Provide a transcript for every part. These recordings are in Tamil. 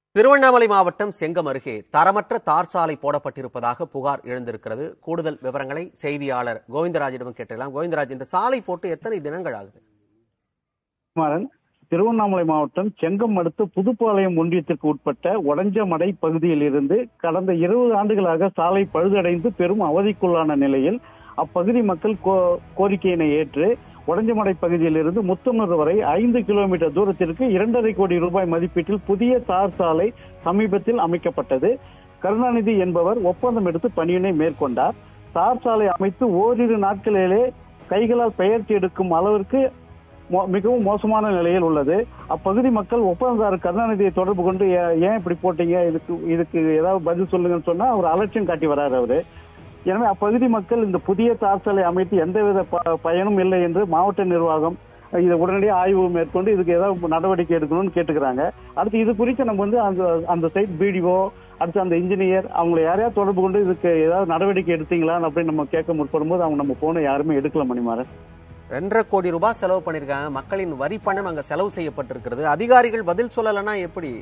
திருவண்ணாமலை மாவட்டம் செங்கம் அருகே தரமற்ற தார் சாலை போடப்பட்டிருப்பதாக புகார் எழுந்திருக்கிறது கூடுதல் விவரங்களை செய்தியாளர் கோவிந்தராஜிடம் கேட்டலாம் கோவிந்தராஜ் இந்த சாலை போட்டு எத்தனை தினங்கள் ஆகுது குமாரன் திருவண்ணாமலை மாவட்டம் செங்கம் அடுத்த புதுப்பாளையம் ஒன்றியத்திற்கு உட்பட்ட ஒடஞ்சமடை பகுதியில் இருந்து கடந்த இருபது ஆண்டுகளாக சாலை பழுதடைந்து பெரும் அவதிக்குள்ளான நிலையில் அப்பகுதி மக்கள் கோ- கோரிக்கையினை ஏற்று ஒடஞ்சமடை பகுதியில் இருந்து முத்தமிழ் வரை ஐந்து கிலோமீட்டர் தூரத்திற்கு இரண்டரை கோடி ரூபாய் மதிப்பீட்டில் புதிய தார் சாலை சமீபத்தில் அமைக்கப்பட்டது கருணாநிதி என்பவர் ஒப்பந்தம் எடுத்து பணியினை மேற்கொண்டார் தார் சாலை அமைத்து ஓரிரு நாட்களிலே கைகளால் பெயர்ச்சி எடுக்கும் அளவிற்கு மோ- மிகவும் மோசமான நிலையில் உள்ளது அப்பகுதி மக்கள் ஒப்பந்ததாரர் கருணாநிதியை தொடர்பு கொண்டு ஏ- ஏன் இப்படி போட்டீங்க இதுக்கு இதுக்கு ஏதாவது பதில் சொல்லுங்கன்னு சொன்னா அவர் அலட்சியம் காட்டி வராரு அவரு எனவே அப்பகுதி மக்கள் இந்த புதிய தார் சாலை அமைத்து எந்தவித ப- பயனும் இல்லை என்று மாவட்ட நிர்வாகம் இதை உடனடியாக ஆய்வு மேற்கொண்டு இதுக்கு ஏதாவது நடவடிக்கை எடுக்கணும்னு கேட்டுக்கிறாங்க அடுத்து இது குறித்து நம்ம வந்து அந்த அந்த சைட் பிடிஓ அடுத்து அந்த இன்ஜினியர் அவங்களை யாரையாவது தொடர்பு கொண்டு இதுக்கு ஏதாவது நடவடிக்கை எடுத்தீங்களா அப்படின்னு நம்ம கேட்க முற்படும் போது அவங்க நம்ம போன யாருமே எடுக்கல மணிமாறன் ரெண்டரை கோடி ரூபாய் செலவு பண்ணிருக்காங்க மக்களின் வரி பணம் அங்க செலவு செய்யப்பட்டிருக்கிறது அதிகாரிகள் பதில் சொல்லலைன்னா எப்படி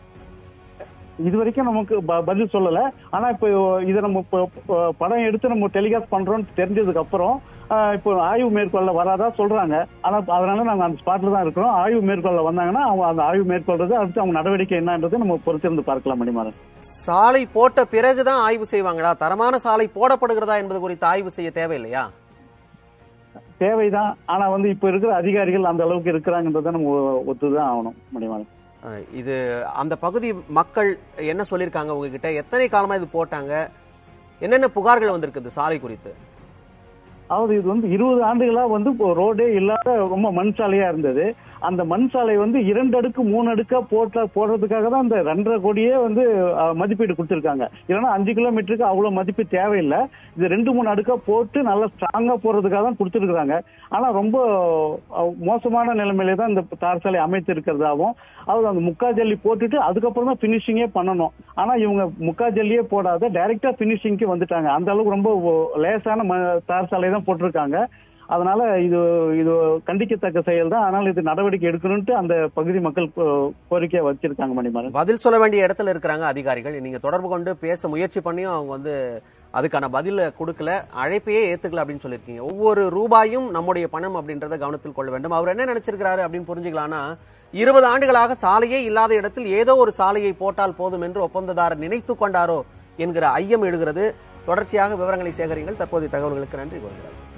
இது வரைக்கும் நமக்கு ப- பதில் சொல்லல ஆனா இப்போ இதை நம்ம இப்போ இப்போ படம் எடுத்து நம்ம டெலிகாஸ்ட் பண்றோம்னு தெரிஞ்சதுக்கு அப்புறம் ஆஹ், இப்போ ஆய்வு மேற்கொள்ள வராதா சொல்றாங்க ஆனா அதனால நாங்க அந்த ஸ்பாட்ல தான் இருக்கிறோம் ஆய்வு மேற்கொள்ள வந்தாங்கன்னா அவங்க அந்த ஆய்வு மேற்கொள்றது அடுத்து அவங்க நடவடிக்கை என்னன்றது நம்ம பொறுத்திருந்து பார்க்கலாம் மணிமாறன் சாலை போட்ட பிறகுதான் ஆய்வு செய்வாங்களா தரமான சாலை போடப்படுகிறதா என்பது குறித்து ஆய்வு செய்ய தேவையில்லையா தேவைதான் ஆனா வந்து இப்ப இருக்கிற அதிகாரிகள் அந்த அளவுக்கு இருக்கிறாங்கன்றதை நம்ம ஒ- ஒத்துதான் ஆகணும் மணிமாறன் அஹ் இது அந்த பகுதி மக்கள் என்ன சொல்லியிருக்காங்க உங்ககிட்ட எத்தனை காலமா இது போட்டாங்க என்னென்ன புகார்கள் வந்திருக்குது சாலை குறித்து அதாவது இது வந்து இருபது ஆண்டுகளா வந்து இப்போ ரோடே இல்லாத ரொம்ப மண் சாலையா இருந்தது அந்த மண் சாலை வந்து இரண்டு அடுக்கு மூணு அடுக்கா போட்ட போடுறதுக்காக தான் அந்த ரெண்டரை கோடியே வந்து அஹ், மதிப்பீடு கொடுத்துருக்காங்க இல்லைன்னா அஞ்சு கிலோமீட்டருக்கு அவ்வளவு மதிப்பு தேவையில்லை இது ரெண்டு மூணு அடுக்கா போட்டு நல்லா ஸ்ட்ராங்கா போறதுக்காக தான் கொடுத்துருக்காங்க ஆனா ரொம்ப அஹ், மோசமான நிலைமையில தான் இந்த தார் சாலை அமைத்து இருக்கிறதாவும் அது அந்த முக்கா ஜல்லி போட்டுட்டு அதுக்கப்புறம் தான் பினிஷிங்கே பண்ணணும் ஆனா இவங்க முக்கா ஜல்லியே போடாத டைரக்டா பினிஷிங்க்கு வந்துட்டாங்க அந்த அளவுக்கு ரொம்ப ஒ- லேசான ம- தார் சாலை தான் போட்டிருக்காங்க அதனால இது இது கண்டிக்கத்தக்க செயல் தான் ஆனால் இது நடவடிக்கை எடுக்கணும்ட்டு அந்த பகுதி மக்கள் கோ- கோரிக்கையை வச்சிருக்காங்க மணிமாறன் பதில் சொல்ல வேண்டிய இடத்துல இருக்கிறாங்க அதிகாரிகள் நீங்க தொடர்பு கொண்டு பேச முயற்சி பண்ணியும் அவங்க வந்து அதுக்கான பதில கொடுக்கல அழைப்பையே ஏத்துக்கல அப்படின்னு சொல்லியிருக்கீங்க ஒவ்வொரு ரூபாயும் நம்முடைய பணம் அப்படின்றத கவனத்தில் கொள்ள வேண்டும் அவர் என்ன நினைச்சிருக்கிறாரு அப்படின்னு புரிஞ்சுக்கலாம்னா இருபது ஆண்டுகளாக சாலையே இல்லாத இடத்தில் ஏதோ ஒரு சாலையை போட்டால் போதும் என்று ஒப்பந்ததாரர் நினைத்து கொண்டாரோ என்கிற ஐயம் எழுகிறது தொடர்ச்சியாக விவரங்களை சேகரிங்கள் தற்போதைய தகவல்களுக்கு நன்றி கோவிந்தராஜ்